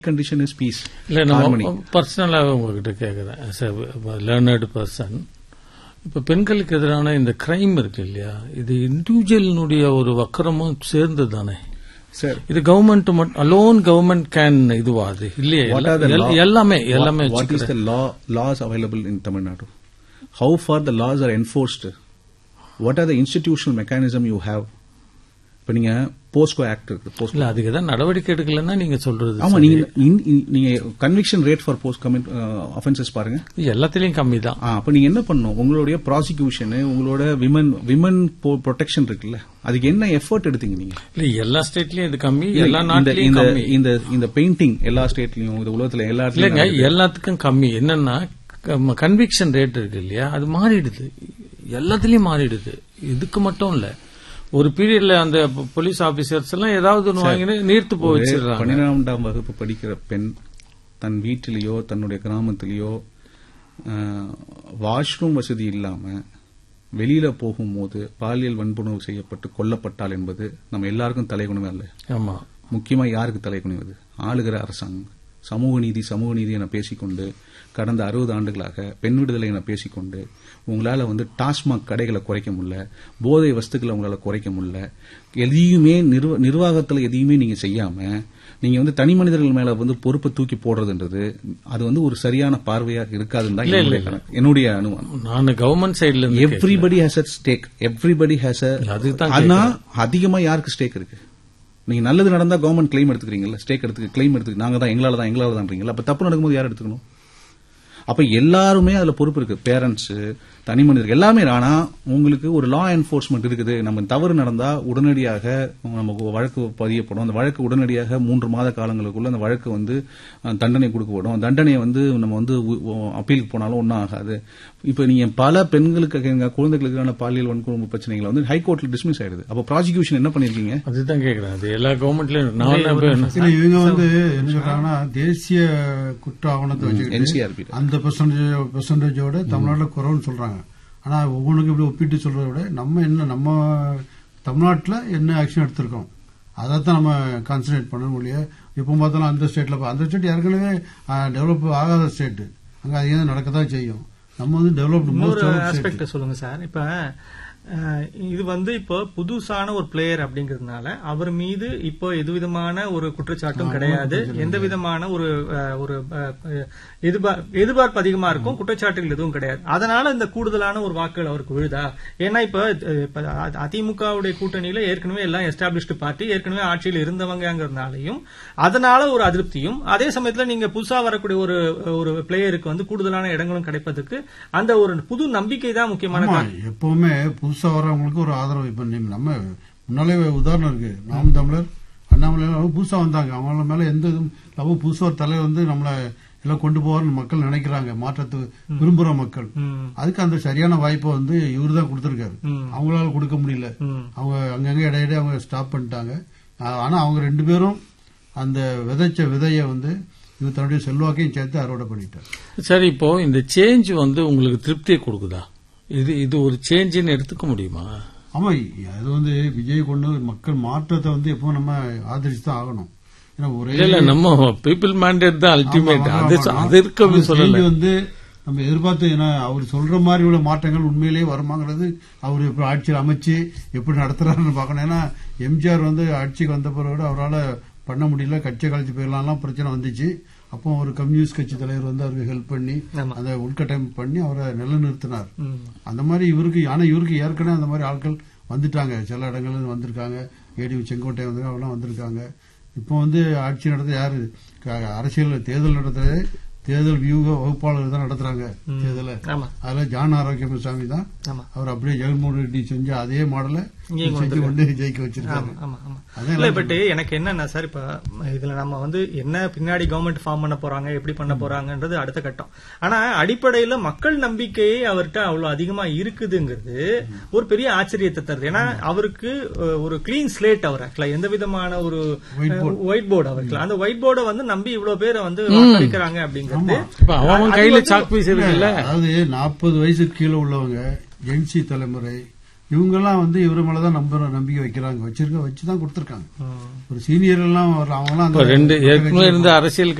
condition is peace, இல்ல harmony. நம்ம பர்சனலாக உங்ககிட்ட கேட்குறேன் லேர்னர்டு பர்சன் இப்ப பெண்களுக்கு எதிரான இந்த கிரைம் இருக்கு இல்லையா இது இண்டிவிஜுவலினுடைய ஒரு வக்கரமும் சேர்ந்து தானே Sir, இது கவர்மெண்ட் அலோன் கவர்மெண்ட் கேன் இதுவா அது இல்லையே what are the எல்லா- law- எல்லாமே எல்லாமே what, what is வச்சுக்கிறேன். the law laws available in Tamil Nadu? How far the laws are enforced? What are the institutional mechanism you have? இப்ப நீங்க Bosco act இருக்கு போஸ்கோ இல்ல அதுக்கு தான் நடவடிக்கை எடுக்கலன்னா நீங்க சொல்றது ஆமா சரி. நீங்க இன்- இன்- நீங்க conviction rate for post commit offences பாருங்க எல்லாத்துலயும் கம்மி தான் ஆ, அப்ப நீங்க என்ன பண்ணணும் உங்களுடைய ப்ராசிக்யூஷன் உங்களோட விமன் விமன் ப்ரொடெக்ஷன் இருக்குல்ல அதுக்கு என்ன எஃபர்ட் எடுத்தீங்க நீங்க இல்ல எல்லா ஸ்டேட்லயும் இது கம்மி இல்ல, எல்லா இந்த நாட்டிலயும் இந்த கம்மி இந்த இந்த பெயிண்டிங் எல்லா ஸ்டேட்லயும் இந்த உலகத்துல எல்லா இல்லங்க இடத்துலயும் எல்லாத்துக்கும் கம்மி என்னன்னா கன்விக்ஷன் ரேட் இருக்கு இல்லையா அது மாறிடுது எல்லாத்துலயும் மாறிடுது இதுக்கு மட்டும் இல்ல ஒரு பீரியட்ல அந்த போலீஸ் ஆபீசர்ஸ் எல்லாம் ஏதாவது ஒண்ணு வாங்கி நீர்த்து போய் வச்சிடுறாங்க பன்னிரெண்டாம் வகுப்பு படிக்கிற பெண் தன் வீட்டிலேயோ தன்னுடைய கிராமத்திலேயோ வாஷ்ரூம் வசதி இல்லாம வெளியில போகும்போது பாலியல் வன்புணர்வு செய்யப்பட்டு கொல்லப்பட்டால் என்பது நம்ம எல்லாருக்கும் தலைகுணமே அல்ல ஆமா முக்கியமா யாருக்கு தலைகுனிவது ஆளுகிற அரசாங்கம் சமூக நீதி சமூக நீதி என பேசிக்கொண்டு கடந்த அறுபது ஆண்டுகளாக பெண் விடுதலை என பேசிக்கொண்டு உங்களால வந்து டாஸ்மாக் கடைகளை குறைக்க முடியல போதை வஸ்துக்களை உங்களால குறைக்க முடியல எதையுமே நிர்வ- நிர்வாகத்துல எதையுமே நீங்க செய்யாம நீங்க வந்து தனி மனிதர்கள் மேல வந்து பொறுப்பை தூக்கி போடுறதுன்றது அது வந்து ஒரு சரியான பார்வையாக இருக்காதுன்னு தான் என்னுடைய கணக்கு- என்னுடைய அனுமானம் நான் கவர்மெண்ட் சைடுல இருந்து everybody has a stake everybody has அதுதான் ஆனா அதிகமா யாருக்கு ஸ்டேக் இருக்கு நீங்க நல்லது நடந்தா கவர்மெண்ட் கிளைம் எடுத்துக்கிறீங்கல்ல ஸ்டேக் எடுத்து கிளைம் எடுத்து நாங்க தான் எங்களால தான் எங்களால தான்றீங்களா அப்ப தப்பு நடக்கும்போது யார் எடுத்துக்கணும் அப்ப எல்லாருமே அதுல பொறுப்பு இருக்கு பேரண்ட்ஸ் தனி மனிதர்கள் எல்லாமே ஆனா உங்களுக்கு ஒரு லா என்ஃபோர்ஸ்மெண்ட் இருக்குது நம்ம தவறு நடந்தா உடனடியாக நமக்கு வழக்கு பதியப்படும் அந்த வழக்கு உடனடியாக மூன்று மாத காலங்களுக்குள்ள அந்த வழக்கு வந்து அஹ், தண்டனை கொடுக்கப்படும் தண்டனையை வந்து நம்ம வந்து அப்பீலுக்கு போனாலும் ஒன்றும் ஆகாது இப்ப நீங்க பல பெண்களுக்கு எங்க குழந்தைகளுக்கான பாலியல் வன்கொடுமை பிரச்சனைகளை வந்து ஹைகோர்ட்ல டிஸ்மிஸ் ஆயிடுது அப்ப ப்ராசிக்யூஷன் என்ன பண்ணிருக்கீங்க அதுதான் கேக்குறேன் அது எல்லா கவர்மெண்ட்லயும் நான் என்ன- இல்ல இவங்க வந்து என்ன சொல்றாங்கன்னா தேசிய குற்ற ஆவணத்தை வச்சுக்கிட்டு என்சிஆர்பி அந்த பெர்சன்டேஜ் பெர்சன்டேஜோட தமிழ்நாட்டுல குறைவுன்னு சொல்றாங்க ஆனா ஒவ்வொன்றுக்கும் இப்படி ஒப்பிட்டு சொல்றதை விட நம்ம என்ன நம்ம தமிழ்நாட்டுல என்ன ஆக்ஷன் எடுத்திருக்கோம் அதைத்தான் நம்ம கான்சன்ட்ரேட் பண்ணணும் ஒழிய எப்போ பார்த்தாலும் அந்த ஸ்டேட்ல பா- அந்த ஸ்டேட் ஏற்கனவே டெவலப் ஆகாத ஸ்டேட் அங்க அது ஏன் நடக்க தான் செய்யும் நம்ம வந்து டெவலப்டு மோஸ்ட் இன்னொரு டெவலப் ஸ்டேட் ஆஸ்பெக்ட் சொல்லுங்க சார் இப்ப அஹ், இது வந்து இப்போ புதுசான ஒரு பிளேயர் அப்படிங்கறதுனால அவர் மீது இப்போ எது விதமான ஒரு குற்றச்சாட்டும் கிடையாது எந்த விதமான ஒரு அஹ், ஒரு அஹ், எதிர்பார்- எதிர்பார்ப்பு அதிகமா இருக்கும் குற்றச்சாட்டுகள் எதுவும் கிடையாது அதனால இந்த கூடுதலான ஒரு வாக்குகள் அவருக்கு விழுதா ஏன்னா இப்ப அஹ், இப்ப அ- அதிமுகவுடைய கூட்டணியில ஏற்கனவே எல்லாம் எஸ்டாப்ளிஷ்டு பார்ட்டி ஏற்கனவே ஆட்சியில் இருந்தவங்கிறதுனாலையும் அதனால ஒரு அதிருப்தியும் அதே சமயத்துல நீங்க புதுசா வரக்கூடிய ஒரு ஒரு பிளேயருக்கு வந்து கூடுதலான இடங்களும் கிடைப்பதற்கு அந்த ஒரு புது நம்பிக்கை தான் முக்கியமான ஆமா காரணம். எப்பவுமே புதுசா வர்றவங்களுக்கு ஒரு ஆதரவு இப்ப நீ- நம்ம முன்னாலே உதாரணம் இருக்கு நாம் தமிழர் அண்ணாமலை எல்லாம் புதுசா வந்தாங்க அவங்க மேல எந்த இதுவும் நம்ம புதுசா ஒரு தலைவர் வந்து நம்மள எல்லாம் கொண்டு போவார்னு மக்கள் நினைக்கிறாங்க மாற்றத்துக்கு விரும்புற மக்கள் ம், அதுக்கு அந்த சரியான வாய்ப்பை வந்து இவரு தான் கொடுத்திருக்காரு ம், அவங்களால கொடுக்க முடியல ம். அவங்க அங்கங்க இடையிடையே அவங்க ஸ்டாப் பண்ணிட்டாங்க ஆ- ஆனா அவங்க ரெண்டு பேரும் அந்த விதைச்ச விதைய வந்து இவர் தன்னுடைய செல்வாக்கையும் சேர்த்து அறுவடை பண்ணிட்டார் சரி இப்போ இந்த சேஞ்ச் வந்து உங்களுக்கு திருப்தியை கொடுக்குதா இது இது ஒரு சேஞ்சுன்னு எடுத்துக்க முடியுமா ஆமா அது வந்து விஜய் கொண்டு வந்து மக்கள் மாற்றத்தை வந்து எப்பவும் நம்ம ஆதரிச்சு தான் ஆகணும் ஏன்னா ஒரே இல்ல இல்ல நம்ம பீப்புள் மேண்டேட் தான் அல்டிமேட் ஆமா, அது ஆமா, ஆமா. அது இருக்க அந்த சொல்லல change வந்து நம்ம எதிர்பார்த்து ஏன்னா அவர் சொல்ற மாதிரி உள்ள மாற்றங்கள் உண்மையிலேயே வருமாங்கிறது அவர் எப்படி ஆட்சியில் அமைச்சு எப்படி நடத்துறாருன்னு பார்க்கணும் ஏன்னா எம்ஜிஆர் வந்து ஆட்சிக்கு வந்த பிறகு அவரால் பண்ண முடியல கட்சி கழிச்சு போயிடலாம் பிரச்சனை வந்துச்சு அப்போ ஒரு கம்யூனிஸ்ட் கட்சி தலைவர் வந்து அவருக்கு ஹெல்ப் பண்ணி ஆமா. அந்த உள்கட்டமைப்பு பண்ணி அவரை நிலைநிறுத்தினார் ம். அந்த மாதிரி இவருக்கு ஆனா இவருக்கு ஏற்கனவே அந்த மாதிரி ஆட்கள் வந்துட்டாங்க சில இடங்கள்ல இருந்து வந்திருக்காங்க ஏடி செங்கோட்டை வந்து அவெல்லாம் வந்திருக்காங்க இப்போ வந்து ஆட்சி நடத்த யாரு க- அரசியல் தேர்தல் நடத்துறது தேர்தல் வியூக வகுப்பாளர் தான் நடத்துறாங்க ம். தேர்தலை ஆமா அதுல ஜான் ஆரோக்கியசாமி தான் ஆமா அவர் அப்படியே ஜெகன்மோகன் ரெட்டி செஞ்ச அதே மாடலை இங்கேயும் செஞ்சு கொண்டு கொண்டு ஜெயிக்க வச்சிருக்காரு ஆமா ஆமா ஆமா அதான் இல்ல எல்லாம் பட் எனக்கு என்னன்னா சார் இப்ப இதுல நம்ம வந்து என்ன பின்னாடி கவர்மெண்ட் ஃபார்ம் பண்ண போறாங்க எப்படி பண்ண போறாங்கன்றது அடுத்த கட்டம் ஆனா அடிப்படையில மக்கள் நம்பிக்கையே அவர்கிட்ட அவ்வளவு அதிகமா இருக்குதுங்கிறது ஒரு பெரிய ஆச்சரியத்தை தருது ஏன்னா அவருக்கு அஹ், ஒரு கிளீன் ஸ்லேட் அவர் ஆக்சுவலா எந்த விதமான ஒரு White board. ஒயிட் போர்டு அவருக்கு அந்த ஒயிட் போர்டை வந்து நம்பி இவ்வளவு பேரை வந்து வாக்களிக்கிறாங்க அப்படிங்கிறது இப்ப அவன் அது கையில வந்து- சாக் பீஸ் இருக்குல்ல அதாவது நாற்பது வயசுக்கு கீழே உள்ளவங்க ஜென்சி தலைமுறை இவங்கெல்லாம் வந்து இவர் மேலதான் நம்புற நம்பிக்கை வைக்கிறாங்க வச்சிருக்க வச்சுதான் கொடுத்திருக்காங்க ம். ஒரு சீனியர் எல்லாம் அவங்க எல்லாம் இப்ப ரெண்டு ஏற்கனவே இருந்த அரசியல்